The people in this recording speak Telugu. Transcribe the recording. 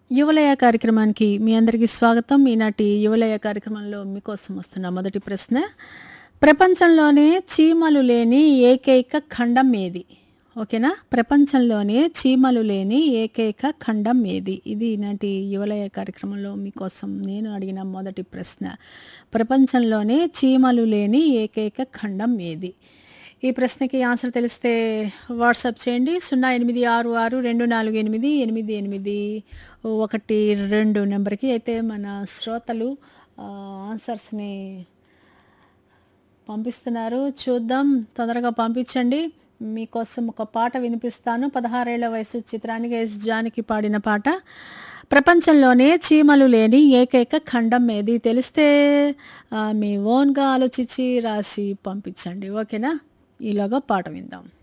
యువలయ కార్యక్రమానికి మీ అందరికీ స్వాగతం ఈనాటి యువలయ కార్యక్రమంలో మీకోసం వస్తున్న మొదటి ప్రశ్న ప్రపంచంలోనే చీమలు లేని ఏకైక ఖండం ఏది ఓకేనా ప్రపంచంలోనే చీమలు లేని ఏకైక ఖండం ఏది ఇది ఈనాటి యువలయ కార్యక్రమంలో మీకోసం నేను అడిగిన మొదటి ప్రశ్న ప్రపంచంలోనే చీమలు లేని ఏకైక ఖండం ఏది ఈ ప్రశ్నకి ఆన్సర్ తెలిస్తే వాట్సాప్ చేయండి సున్నా ఎనిమిది ఆరు ఆరు రెండు నాలుగు ఎనిమిది ఎనిమిది ఎనిమిది ఒకటి రెండు నెంబర్కి అయితే మన శ్రోతలు ఆ, ఆన్సర్స్ని పంపిస్తున్నారు చూద్దాం తొందరగా పంపించండి మీకోసం ఒక పాట వినిపిస్తాను పదహారేళ్ల వయసు చిత్రానికి ఎస్ జానికి పాడిన పాట ప్రపంచంలోనే చీమలు లేని ఏకైక ఖండం ఏది తెలిస్తే ఆ, మీ ఓన్గా ఆలోచించి రాసి పంపించండి ఓకేనా ఈలోగా పాట విందాం